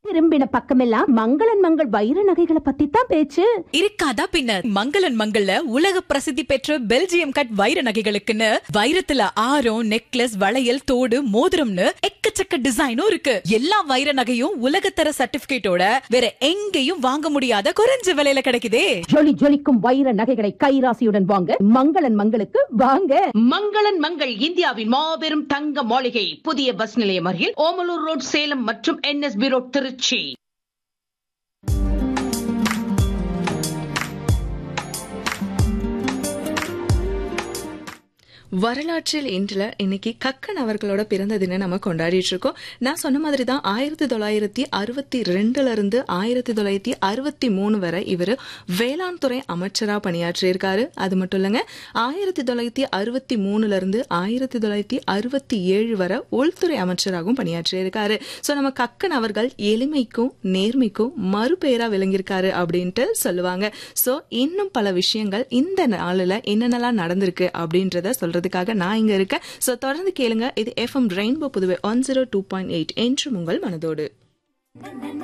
திரும்பின பக்கமெல்லாம் மங்களன் மங்கள் வைர நகைகளை பத்தி தான் பேச்சு இருக்காதா பின்ன மங்களன் மங்கள்ல உலக பிரசித்தி பெற்ற பெல்ஜியம் கட் வைர நகைகளுக்குன்னு வைரத்துல ஆரம் நெக்லஸ் வளையல் தோடு மோதிரம்னு எக்கச்சக்க டிசைனும் இருக்கு எல்லா வைர நகையும் உலகத்தர சர்டிபிகேட்டோட வேற எங்கேயும் வாங்க முடியாத குறைஞ்ச விலையில கிடைக்குதே ஜொலி ஜொலிக்கும் வைர நகைகளை கைராசியுடன் வாங்க மங்களன் மங்களுக்கு வாங்க மங்களன் மங்கள் இந்தியாவின் மாபெரும் தங்க மாளிகை புதிய பஸ் நிலையம் அருகில் ஓமலூர் ரோட் சேலம் மற்றும் என்எஸ்பி ரோட் திருச்சி வரலாற்றில் இன்றுல இன்னைக்கு கக்கன் அவர்களோட பிறந்த தினம் நம்ம கொண்டாடிட்டு இருக்கோம் நான் சொன்ன மாதிரி தான் ஆயிரத்தி தொள்ளாயிரத்தி அறுபத்தி ரெண்டுல இருந்து ஆயிரத்தி தொள்ளாயிரத்தி அறுபத்தி மூணு வரை இவர் வேளாண் துறை அமைச்சரா பணியாற்றியிருக்காரு அது மட்டும் இல்லைங்க ஆயிரத்தி தொள்ளாயிரத்தி அறுபத்தி மூணுல இருந்து ஆயிரத்தி தொள்ளாயிரத்தி அறுபத்தி ஏழு வரை உள்துறை அமைச்சராகவும் பணியாற்றியிருக்காரு ஸோ நம்ம கக்கன் அவர்கள் எளிமைக்கும் நேர்மைக்கும் மறுபெயரா விளங்கியிருக்காரு அப்படின்ட்டு சொல்லுவாங்க ஸோ இன்னும் பல விஷயங்கள் இந்த நாளில் என்னென்னலாம் நடந்திருக்கு அப்படின்றத சொல்றதுக்காக நான் இங்க இருக்கேன் ஸோ தொடர்ந்து கேளுங்க இது FM rainbow Puduvai one zero two point eight என்று உங்கள் மனதோடு